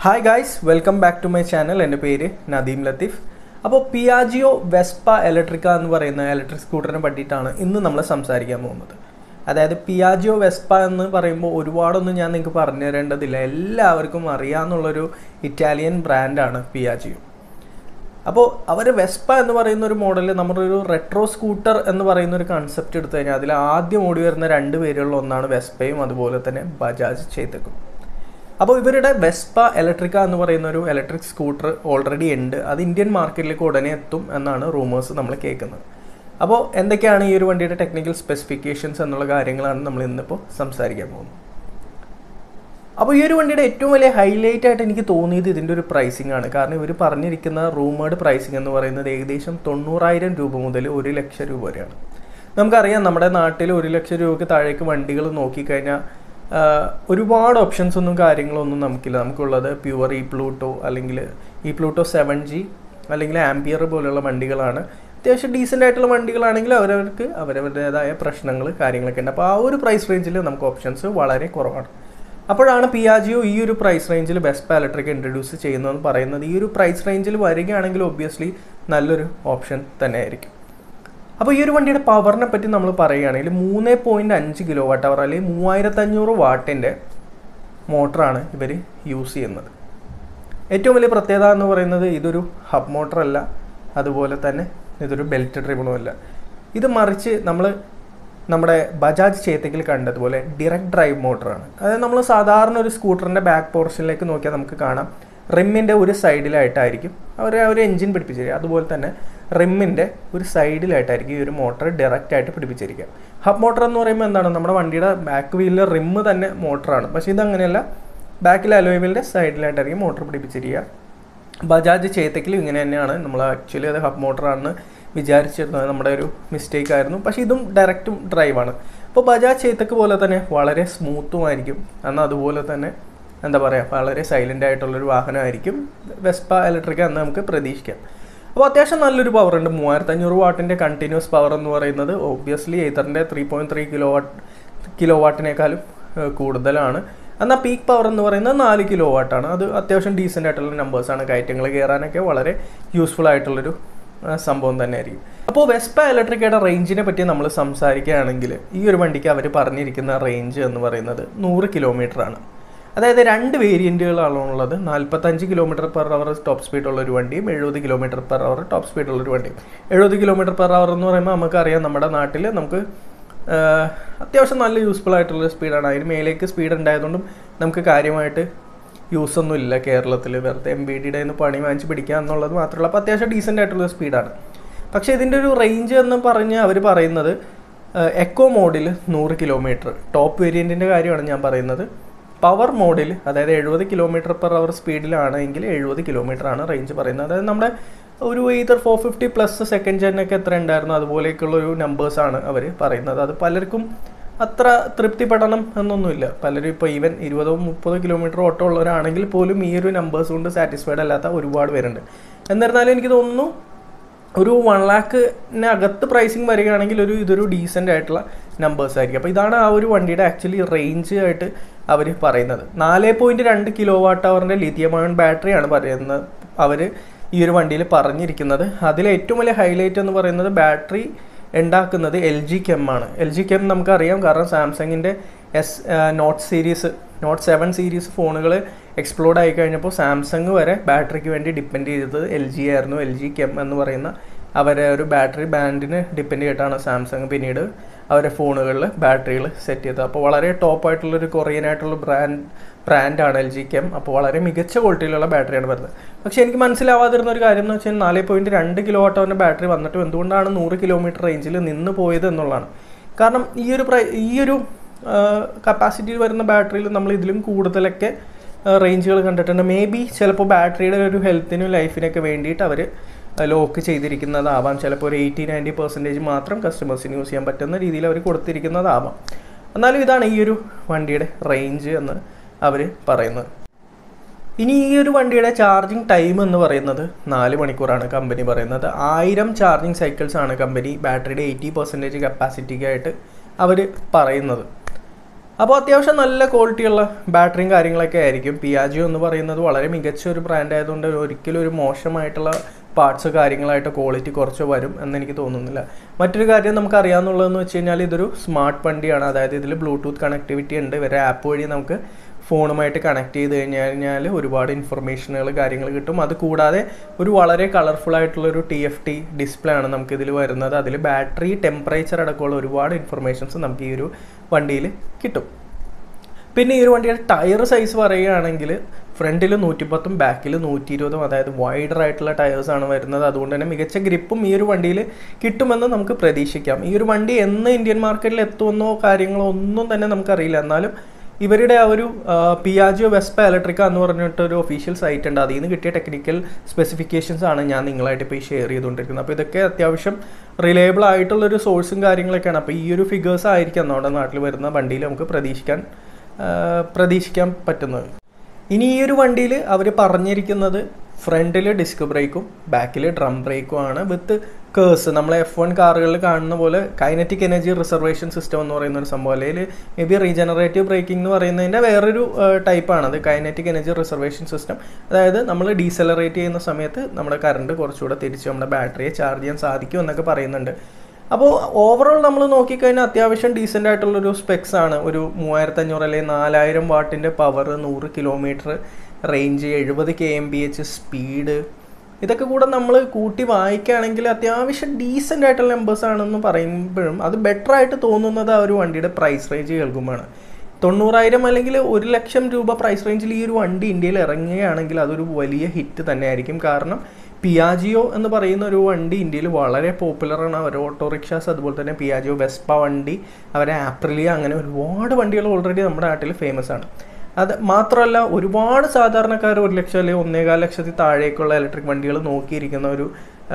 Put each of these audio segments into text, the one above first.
hi guys welcome back to my channel എൻ്റെ പേര് നദീം ലത്തീഫ് അപ്പോൾ പിയാജിയോ വെസ്പ ഇലക്ട്രിക്ക എന്ന് പറയുന്ന ഇലക്ട്രിക് സ്കൂട്ടറിനെ പറ്റിയിട്ടാണ് ഇന്ന് നമ്മൾ സംസാരിക്കാൻ പോകുന്നത് അതായത് പിയാജിയോ വെസ്പ എന്ന് പറയുമ്പോൾ ഒരുപാടൊന്നും ഞാൻ നിങ്ങൾക്ക് പറഞ്ഞു തരേണ്ടതില്ല എല്ലാവർക്കും അറിയാമെന്നുള്ളൊരു ഇറ്റാലിയൻ ബ്രാൻഡാണ് പിയാജിയോ അപ്പോൾ അവർ വെസ്പ എന്ന് പറയുന്ന ഒരു മോഡൽ നമ്മളൊരു റെട്രോ സ്കൂട്ടർ എന്ന് പറയുന്ന ഒരു കൺസെപ്റ്റ് എടുത്തു കഴിഞ്ഞാൽ അതിൽ ആദ്യം ഓടി വരുന്ന രണ്ട് പേരുകളിൽ ഒന്നാണ് വെസ്പയും അതുപോലെ തന്നെ ബജാജ് ചെയ്തേക്കും അപ്പോൾ ഇവരുടെ വെസ്പ ഇലക്ട്രിക്ക എന്ന് പറയുന്ന ഒരു ഇലക്ട്രിക് സ്കൂട്ടർ ഓൾറെഡി ഉണ്ട് അത് ഇന്ത്യൻ മാർക്കറ്റിലേക്ക് ഉടനെ എത്തും എന്നാണ് റൂമേഴ്സ് നമ്മൾ കേൾക്കുന്നത് അപ്പോൾ എന്തൊക്കെയാണ് ഈ ഒരു വണ്ടിയുടെ ടെക്നിക്കൽ സ്പെസിഫിക്കേഷൻസ് എന്നുള്ള കാര്യങ്ങളാണ് നമ്മൾ ഇന്നിപ്പോൾ സംസാരിക്കാൻ പോകുന്നത് അപ്പോൾ ഈ ഒരു വണ്ടിയുടെ ഏറ്റവും വലിയ ഹൈലൈറ്റ് ആയിട്ട് എനിക്ക് തോന്നിയത് ഇതിൻ്റെ ഒരു പ്രൈസിംഗ് ആണ് കാരണം ഇവർ പറഞ്ഞിരിക്കുന്ന റൂമേഡ് പ്രൈസിംഗ് എന്ന് പറയുന്നത് ഏകദേശം തൊണ്ണൂറായിരം രൂപ മുതൽ ഒരു ലക്ഷം രൂപ വരെയാണ് നമുക്കറിയാം നമ്മുടെ നാട്ടിൽ ഒരു ലക്ഷം രൂപയ്ക്ക് താഴേക്ക് വണ്ടികൾ നോക്കിക്കഴിഞ്ഞാൽ ആഹ്, ഒരുപാട് ഓപ്ഷൻസ് ഒന്നും കാര്യങ്ങളൊന്നും നമുക്കില്ല നമുക്കുള്ളത് പ്യുവർ ഇ പ്ലൂട്ടോ അല്ലെങ്കിൽ ഇ പ്ലൂട്ടോ സെവൻ ജി അല്ലെങ്കിൽ ആംപിയർ പോലെയുള്ള വണ്ടികളാണ് അത്യാവശ്യം ഡീസൻ്റ് ആയിട്ടുള്ള വണ്ടികളാണെങ്കിൽ അവരവർക്ക് അവരവരുടേതായ പ്രശ്നങ്ങൾ കാര്യങ്ങളൊക്കെ ഉണ്ട് അപ്പോൾ ആ ഒരു പ്രൈസ് റേഞ്ചിൽ നമുക്ക് ഓപ്ഷൻസ് വളരെ കുറവാണ് അപ്പോഴാണ് പിയാജിയോ ഈ ഒരു പ്രൈസ് റേഞ്ചിൽ ബെസ്റ്റ് ഇലക്ട്രിക് ഇൻട്രൊഡ്യൂസ് ചെയ്യുന്നതെന്ന് പറയുന്നത് ഈ ഒരു പ്രൈസ് റേഞ്ചിൽ വരികയാണെങ്കിൽ ഒബ്വിയസ്ലി നല്ലൊരു ഓപ്ഷൻ തന്നെ ആയിരിക്കും അപ്പോൾ ഈ ഒരു വണ്ടിയുടെ പവറിനെ പറ്റി നമ്മൾ പറയുകയാണെങ്കിൽ മൂന്ന് പോയിൻറ്റ് അഞ്ച് കിലോ വാട്ട് അവർ അല്ലെങ്കിൽ മൂവായിരത്തഞ്ഞൂറ് വാട്ടിൻ്റെ മോട്ടറാണ് ഇവർ യൂസ് ചെയ്യുന്നത് ഏറ്റവും വലിയ പ്രത്യേകത എന്ന് പറയുന്നത് ഇതൊരു ഹബ് മോട്ടറല്ല അതുപോലെ തന്നെ ഇതൊരു ബെൽറ്റ് ഡ്രിവണും അല്ല ഇത് മറിച്ച് നമ്മൾ നമ്മുടെ ബജാജ് ചേത്തക്കിൽ കണ്ടതുപോലെ ഡിറക്റ്റ് ഡ്രൈവ് മോട്ടറാണ് അതായത് നമ്മൾ സാധാരണ ഒരു സ്കൂട്ടറിൻ്റെ ബാക്ക് പോർഷനിലേക്ക് നോക്കിയാൽ നമുക്ക് കാണാം റിമ്മിൻ്റെ ഒരു സൈഡിലായിട്ടായിരിക്കും അവർ ഒരു എഞ്ചിൻ പിടിപ്പിച്ചിരിക്കുക അതുപോലെ തന്നെ റിമ്മിൻ്റെ ഒരു സൈഡിലായിട്ടായിരിക്കും ഈ ഒരു മോട്ടർ ഡയറക്റ്റ് ആയിട്ട് പിടിപ്പിച്ചിരിക്കുക ഹബ് മോട്ടർ എന്ന് പറയുമ്പോൾ എന്താണ് നമ്മുടെ വണ്ടിയുടെ ബാക്ക് വീലിലെ റിമ്മ് തന്നെ മോട്ടറാണ് പക്ഷേ ഇതങ്ങനെയല്ല ബാക്കിൽ അലോയ് വീലിൻ്റെ സൈഡിലായിട്ടായിരിക്കും മോട്ടർ പിടിപ്പിച്ചിരിക്കുക ബജാജ് ചേത്തക്കിലും ഇങ്ങനെ തന്നെയാണ് നമ്മൾ ആക്ച്വലി അത് ഹബ് മോട്ടറാണെന്ന് വിചാരിച്ചിരുന്നത് നമ്മുടെ ഒരു മിസ്റ്റേക്ക് ആയിരുന്നു പക്ഷേ ഇതും ഡയറക്റ്റും ഡ്രൈവാണ് അപ്പോൾ ബജാജ് ചേത്തക്ക് പോലെ തന്നെ വളരെ സ്മൂത്തും ആയിരിക്കും എന്നാൽ അതുപോലെ തന്നെ എന്താ പറയുക വളരെ സൈലൻ്റ് ആയിട്ടുള്ളൊരു വാഹനമായിരിക്കും വെസ്പ ഇലക്ട്രിക്ക എന്ന് നമുക്ക് പ്രതീക്ഷിക്കാം അപ്പോൾ അത്യാവശ്യം നല്ലൊരു പവർ ഉണ്ട് മൂവായിരത്തി അഞ്ഞൂറ് വാട്ടിൻ്റെ കണ്ടിന്യൂസ് പവർ എന്ന് പറയുന്നത് ഒബ്വിയസ്ലി എയ്തറിൻ്റെ three point three kilowatt കിലോ വാട്ടിനേക്കാളും ഏഹ്, കൂടുതലാണ് എന്നാൽ പീക്ക് പവർ എന്ന് പറയുന്നത് നാല് കിലോ വാട്ടാണ് അത് അത്യാവശ്യം ഡീസൻ്റ് ആയിട്ടുള്ള നമ്പേഴ്സാണ് കയറ്റങ്ങൾ കയറാനൊക്കെ വളരെ യൂസ്ഫുൾ ആയിട്ടുള്ളൊരു ആ, സംഭവം തന്നെ ആയിരിക്കും അപ്പോൾ വെസ്പ ഇലക്ട്രിക്കയുടെ റേഞ്ചിനെ പറ്റി നമ്മൾ സംസാരിക്കുകയാണെങ്കിൽ ഈ ഒരു വണ്ടിക്ക് അവർ പറഞ്ഞിരിക്കുന്ന റേഞ്ച് എന്ന് പറയുന്നത് നൂറ് കിലോമീറ്റർ ആണ് അതായത് രണ്ട് വേരിയൻറ്റുകളാണ് ഉള്ളത് നാൽപ്പത്തഞ്ച് kilometre per hour top speed ഉള്ള ഒരു വണ്ടിയും എഴുപത് kilometre per hour top speed ഉള്ള ഒരു വണ്ടിയും എഴുപത് കിലോമീറ്റർ പെർ അവർ എന്ന് പറയുമ്പോൾ നമുക്കറിയാം നമ്മുടെ നാട്ടിൽ നമുക്ക് ആഹ്, അത്യാവശ്യം നല്ല യൂസ്ഫുൾ ആയിട്ടുള്ള സ്പീഡാണ് അതിന് മേലേക്ക് സ്പീഡ് ഉണ്ടായതുകൊണ്ടും നമുക്ക് കാര്യമായിട്ട് യൂസ് ഒന്നും ഇല്ല കേരളത്തിൽ വെറുതെ എം ബി ഡിയുടെ നിന്ന് പണി വാങ്ങിച്ച് പിടിക്കുക എന്നുള്ളത് മാത്രമല്ല അപ്പോൾ അത്യാവശ്യം ഡീസൻ്റ് ആയിട്ടുള്ള സ്പീഡാണ് പക്ഷേ ഇതിൻ്റെ ഒരു റേഞ്ച് എന്ന് പറഞ്ഞ് അവർ പറയുന്നത് എക്കോ മോഡിൽ നൂറ് കിലോമീറ്റർ ടോപ്പ് വേരിയൻറ്റിൻ്റെ കാര്യമാണ് ഞാൻ പറയുന്നത് പവർ മോഡിൽ അതായത് എഴുപത് കിലോമീറ്റർ പെർ അവർ സ്പീഡിലാണെങ്കിൽ എഴുപത് കിലോമീറ്റർ ആണ് റേഞ്ച് പറയുന്നത് അതായത് നമ്മുടെ ഒരു either four fifty plus second ജെന്നൊക്കെ എത്ര ഉണ്ടായിരുന്നു അതുപോലെയൊക്കെയുള്ള ഒരു നമ്പേഴ്സാണ് അവർ പറയുന്നത് അത് പലർക്കും അത്ര തൃപ്തിപ്പെടണം എന്നൊന്നുമില്ല പലരും ഇപ്പോൾ ഈവൻ ഇരുപതോ മുപ്പതോ കിലോമീറ്റർ ഓട്ടം ഉള്ളവരാണെങ്കിൽ പോലും ഈ ഒരു നമ്പേഴ്സ് കൊണ്ട് സാറ്റിസ്ഫൈഡ് അല്ലാത്ത ഒരുപാട് പേരുണ്ട് എന്നിരുന്നാലും എനിക്ക് തോന്നുന്നു ഒരു വൺ ലാഖിന് അകത്ത് പ്രൈസിങ് വരികയാണെങ്കിൽ ഒരു ഇതൊരു ഡീസൻ്റ് ആയിട്ടുള്ള നമ്പേഴ്സ് ആയിരിക്കും അപ്പോൾ ഇതാണ് ആ ഒരു വണ്ടിയുടെ ആക്ച്വലി റേഞ്ച് ആയിട്ട് അവർ പറയുന്നത് നാല് പോയിൻറ്റ് രണ്ട് കിലോ വാട്ട് അവറിൻ്റെ ലിഥിയം അയൺ ബാറ്ററിയാണ് പറയുന്നത് അവർ ഈ ഒരു വണ്ടിയിൽ പറഞ്ഞിരിക്കുന്നത് അതിലെ ഏറ്റവും വലിയ ഹൈലൈറ്റ് എന്ന് പറയുന്നത് ബാറ്ററി ഉണ്ടാക്കുന്നത് എൽ ജി കെം ആണ് എൽ ജി കെം നമുക്കറിയാം കാരണം സാംസങ്ങിൻ്റെ S note series note seven series ഫോണുകൾ എക്സ്പ്ലോർഡ് ആയി കഴിഞ്ഞപ്പോൾ സാംസങ് വരെ ബാറ്ററിക്ക് വേണ്ടി ഡിപ്പെൻഡ് ചെയ്തത് എൽ ജി ആയിരുന്നു എൽ ജി കെം എന്ന് പറയുന്ന അവരെ ഒരു ബാറ്ററി ബാൻഡിന് ഡിപ്പെൻഡ് ചെയ്തിട്ടാണ് സാംസങ് പിന്നീട് അവരെ ഫോണുകളിൽ ബാറ്ററികൾ സെറ്റ് ചെയ്തത് അപ്പോൾ വളരെ ടോപ്പ് ആയിട്ടുള്ളൊരു കൊറിയൻ ആയിട്ടുള്ള ബ്രാൻഡ് ബ്രാൻഡാണ് എൽ ജി കെം അപ്പോൾ വളരെ മികച്ച ക്വാളിറ്റിയിലുള്ള ബാറ്ററിയാണ് വരുന്നത് പക്ഷേ എനിക്ക് മനസ്സിലാവാതിരുന്ന ഒരു കാര്യം എന്ന് വെച്ചാൽ നാല് പോയിൻറ്റ് രണ്ട് കിലോ വാട്ടോൻ്റെ ബാറ്ററി വന്നിട്ടും എന്തുകൊണ്ടാണ് നൂറ് കിലോമീറ്റർ റേഞ്ചിൽ നിന്ന് പോയത് എന്നുള്ളതാണ് കാരണം ഈ ഒരു പ്രൈ ഈ ഒരു കപ്പാസിറ്റിയിൽ വരുന്ന ബാറ്ററിയിൽ നമ്മൾ ഇതിലും കൂടുതലൊക്കെ റേഞ്ചുകൾ കണ്ടിട്ടുണ്ട് മേ ബി ചിലപ്പോൾ ബാറ്ററിയുടെ ഒരു ഹെൽത്തിനും ലൈഫിനൊക്കെ വേണ്ടിയിട്ട് അവർ ലോക്ക് ചെയ്തിരിക്കുന്നതാവാം ചിലപ്പോൾ ഒരു എയ്റ്റി നയൻറ്റി പെർസെൻറ്റേജ് മാത്രം കസ്റ്റമേഴ്സിന് യൂസ് ചെയ്യാൻ പറ്റുന്ന രീതിയിൽ അവർ കൊടുത്തിരിക്കുന്നതാവാം എന്നാലും ഇതാണ് ഈ ഒരു വണ്ടിയുടെ റേഞ്ച് എന്ന് അവർ പറയുന്നത് ഇനി ഈ ഒരു വണ്ടിയുടെ ചാർജിങ് ടൈം എന്ന് പറയുന്നത് നാല് മണിക്കൂറാണ് കമ്പനി പറയുന്നത് ആയിരം ചാർജിങ് സൈക്കിൾസ് ആണ് കമ്പനി ബാറ്ററിയുടെ എയ്റ്റി പെർസെൻറ്റേജ് കപ്പാസിറ്റിക്കായിട്ട് അവർ പറയുന്നത് അപ്പോൾ അത്യാവശ്യം നല്ല ക്വാളിറ്റിയുള്ള ബാറ്ററിയും കാര്യങ്ങളൊക്കെ ആയിരിക്കും പിയാജിയോ എന്ന് പറയുന്നത് വളരെ മികച്ച ഒരു ബ്രാൻഡ് ആയതുകൊണ്ട് ഒരിക്കലും ഒരു മോശമായിട്ടുള്ള പാർട്സ് കാര്യങ്ങളായിട്ട് ക്വാളിറ്റി കുറച്ച് വരും എന്ന് എനിക്ക് തോന്നുന്നില്ല മറ്റൊരു കാര്യം നമുക്ക് അറിയാമെന്നുള്ളതെന്ന് വെച്ച് കഴിഞ്ഞാൽ ഇതൊരു സ്മാർട്ട് വണ്ടിയാണ് അതായത് ഇതിൽ ബ്ലൂടൂത്ത് കണക്ടിവിറ്റി ഉണ്ട് ഇവരെ ആപ്പ് വഴി നമുക്ക് ഫോണുമായിട്ട് കണക്ട് ചെയ്ത് കഴിഞ്ഞ് കഴിഞ്ഞാൽ ഒരുപാട് ഇൻഫർമേഷനുകൾ കാര്യങ്ങൾ കിട്ടും അത് കൂടാതെ ഒരു വളരെ കളർഫുൾ ആയിട്ടുള്ള ഒരു ടി എഫ് ടി ഡിസ്പ്ലേ ആണ് നമുക്ക് ഇതിൽ വരുന്നത് അതിൽ ബാറ്ററി ടെമ്പറേച്ചർ അടക്കമുള്ള ഒരുപാട് ഇൻഫർമേഷൻസ് നമുക്ക് ഈ ഒരു വണ്ടിയിൽ കിട്ടും പിന്നെ ഈ ഒരു വണ്ടിയുടെ ടയർ സൈസ് പറയുകയാണെങ്കിൽ ഫ്രണ്ടിൽ നൂറ്റിപ്പത്തും ബാക്കിൽ നൂറ്റി ഇരുപതും അതായത് വൈഡർ ആയിട്ടുള്ള ടയേഴ്സാണ് വരുന്നത് അതുകൊണ്ട് തന്നെ മികച്ച ഗ്രിപ്പും ഈ ഒരു വണ്ടിയിൽ കിട്ടുമെന്ന് നമുക്ക് പ്രതീക്ഷിക്കാം ഈ ഒരു വണ്ടി എന്ന് ഇന്ത്യൻ മാർക്കറ്റിൽ എത്തുമെന്നോ കാര്യങ്ങളോ ഒന്നും തന്നെ നമുക്കറിയില്ല എന്നാലും ഇവരുടെ ആ ഒരു പിയാജിയോ വെസ്പ ഇലക്ട്രിക്ക എന്ന് പറഞ്ഞിട്ട് ഒരു ഒഫീഷ്യൽ സൈറ്റ് ഉണ്ട് അതിൽ നിന്ന് കിട്ടിയ ടെക്നിക്കൽ സ്പെസിഫിക്കേഷൻസ് ആണ് ഞാൻ നിങ്ങളായിട്ട് ഇപ്പോൾ ഈ ഷെയർ ചെയ്തുകൊണ്ടിരിക്കുന്നത് അപ്പോൾ ഇതൊക്കെ അത്യാവശ്യം റിലയബിൾ ആയിട്ടുള്ളൊരു സോഴ്സും കാര്യങ്ങളൊക്കെയാണ് അപ്പോൾ ഈ ഒരു ഫിഗേഴ്സ് ആയിരിക്കാം നമ്മുടെ നാട്ടിൽ വരുന്ന വണ്ടിയിൽ നമുക്ക് പ്രതീക്ഷിക്കാൻ പ്രതീക്ഷിക്കാൻ പറ്റുന്നത് ഇനി ഈ ഒരു വണ്ടിയിൽ അവർ പറഞ്ഞിരിക്കുന്നത് ഫ്രണ്ടിൽ ഡിസ്ക് ബ്രേക്കും ബാക്കിൽ ഡ്രം ബ്രേക്കും ആണ് വിത്ത് കേഴ്സ് നമ്മൾ എഫ് വൺ കാറുകളിൽ കാണുന്ന പോലെ കൈനറ്റിക് എനർജി റിസർവേഷൻ സിസ്റ്റം എന്ന് പറയുന്ന ഒരു സംഭവം അല്ലെങ്കിൽ മേ ബി റീജനറേറ്റീവ് ബ്രേക്കിംഗ് എന്ന് പറയുന്നതിൻ്റെ വേറൊരു ടൈപ്പാണ് അത് കൈനറ്റിക് എനർജി റിസർവേഷൻ സിസ്റ്റം അതായത് നമ്മൾ ഡീസലറേറ്റ് ചെയ്യുന്ന സമയത്ത് നമ്മുടെ കറണ്ട് കുറച്ചുകൂടെ തിരിച്ച് നമ്മുടെ ബാറ്ററിയെ ചാർജ് ചെയ്യാൻ സാധിക്കും എന്നൊക്കെ പറയുന്നുണ്ട് അപ്പോൾ ഓവറോൾ നമ്മൾ നോക്കിക്കഴിഞ്ഞാൽ അത്യാവശ്യം ഡീസൻ്റ് ആയിട്ടുള്ളൊരു സ്പെക്സ് ആണ് ഒരു മൂവായിരത്തി അഞ്ഞൂറ് അല്ലെങ്കിൽ നാലായിരം വാട്ടിൻ്റെ പവർ നൂറ് കിലോമീറ്റർ റേഞ്ച് എഴുപത് K M B H speed ഇതൊക്കെ കൂടെ നമ്മൾ കൂട്ടി വായിക്കുകയാണെങ്കിൽ അത്യാവശ്യം ഡീസൻ്റ് ആയിട്ടുള്ള നമ്പേഴ്സ് ആണെന്ന് പറയുമ്പോഴും അത് ബെറ്റർ ആയിട്ട് തോന്നുന്നത് ആ ഒരു വണ്ടിയുടെ പ്രൈസ് റേഞ്ച് കേൾക്കുമ്പോഴാണ് തൊണ്ണൂറായിരം അല്ലെങ്കിൽ ഒരു ലക്ഷം രൂപ പ്രൈസ് റേഞ്ചിൽ ഈ ഒരു വണ്ടി ഇന്ത്യയിൽ ഇറങ്ങുകയാണെങ്കിൽ അതൊരു വലിയ ഹിറ്റ് തന്നെയായിരിക്കും കാരണം പിയാജിയോ എന്ന് പറയുന്ന ഒരു വണ്ടി ഇന്ത്യയിൽ വളരെ പോപ്പുലറാണ് അവർ ഓട്ടോറിക്ഷാസ് അതുപോലെ തന്നെ പിയാജിയോ വെസ്പ വണ്ടി അവരെ ആപ്രിലിയ അങ്ങനെ ഒരുപാട് വണ്ടികൾ ഓൾറെഡി നമ്മുടെ നാട്ടിൽ ഫേമസ് ആണ് അത് മാത്രമല്ല ഒരുപാട് സാധാരണക്കാർ ഒരു ലക്ഷം അല്ലെങ്കിൽ ഒന്നേകാൽ ലക്ഷത്തിൽ താഴേക്കുള്ള ഇലക്ട്രിക് വണ്ടികൾ നോക്കിയിരിക്കുന്ന ഒരു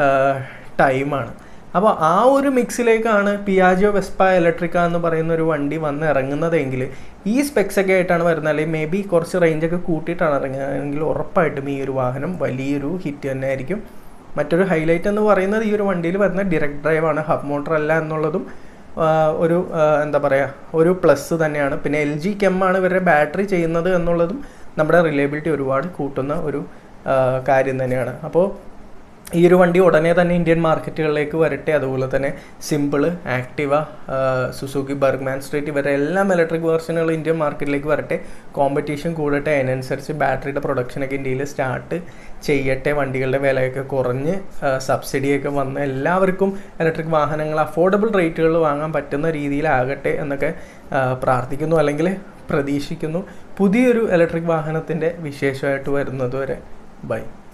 ടൈമാണ് അപ്പോൾ ആ ഒരു മിക്സിലേക്കാണ് പിയാജിയോ വെസ്പ ഇലക്ട്രിക്ക എന്ന് പറയുന്ന ഒരു വണ്ടി വന്ന് ഇറങ്ങുന്നതെങ്കിൽ ഈ സ്പെക്സ് ഒക്കെ ആയിട്ടാണ് വരുന്നത് അല്ലെങ്കിൽ മേ ബി കുറച്ച് റേഞ്ചൊക്കെ കൂട്ടിയിട്ടാണ് ഇറങ്ങുന്നതെങ്കിൽ ഉറപ്പായിട്ടും ഈ ഒരു വാഹനം വലിയൊരു ഹിറ്റ് തന്നെ ആയിരിക്കും മറ്റൊരു ഹൈലൈറ്റ് എന്ന് പറയുന്നത് ഈ ഒരു വണ്ടിയിൽ വരുന്ന ഡിറക്ട് ഡ്രൈവ് ആണ് ഹബ് മോട്ടർ അല്ല എന്നുള്ളതും ഒരു എന്താ പറയുക ഒരു പ്ലസ് തന്നെയാണ് പിന്നെ എൽ ജി കെമ്മാണ് ഇവരുടെ ബാറ്ററി ചെയ്യുന്നത് എന്നുള്ളതും നമ്മുടെ റിലയബിലിറ്റി ഒരുപാട് കൂട്ടുന്ന ഒരു കാര്യം തന്നെയാണ് അപ്പോൾ ഈ ഒരു വണ്ടി ഉടനെ തന്നെ ഇന്ത്യൻ മാർക്കറ്റുകളിലേക്ക് വരട്ടെ അതുപോലെ തന്നെ Simple Activa Suzuki Burgman Street ഇവരെ എല്ലാം ഇലക്ട്രിക് വേർഷനുകൾ ഇന്ത്യൻ മാർക്കറ്റിലേക്ക് വരട്ടെ കോമ്പറ്റീഷൻ കൂടട്ടെ അതിനനുസരിച്ച് ബാറ്ററിയുടെ പ്രൊഡക്ഷനൊക്കെ ഇന്ത്യയിൽ സ്റ്റാർട്ട് ചെയ്യട്ടെ വണ്ടികളുടെ വിലയൊക്കെ കുറഞ്ഞ് സബ്സിഡിയൊക്കെ വന്ന് എല്ലാവർക്കും ഇലക്ട്രിക് വാഹനങ്ങൾ അഫോർഡബിൾ റേറ്റുകളിൽ വാങ്ങാൻ പറ്റുന്ന രീതിയിലാകട്ടെ എന്നൊക്കെ പ്രാർത്ഥിക്കുന്നു അല്ലെങ്കിൽ പ്രതീക്ഷിക്കുന്നു പുതിയൊരു ഇലക്ട്രിക് വാഹനത്തിൻ്റെ വിശേഷമായിട്ട് വരുന്നതുവരെ ബൈ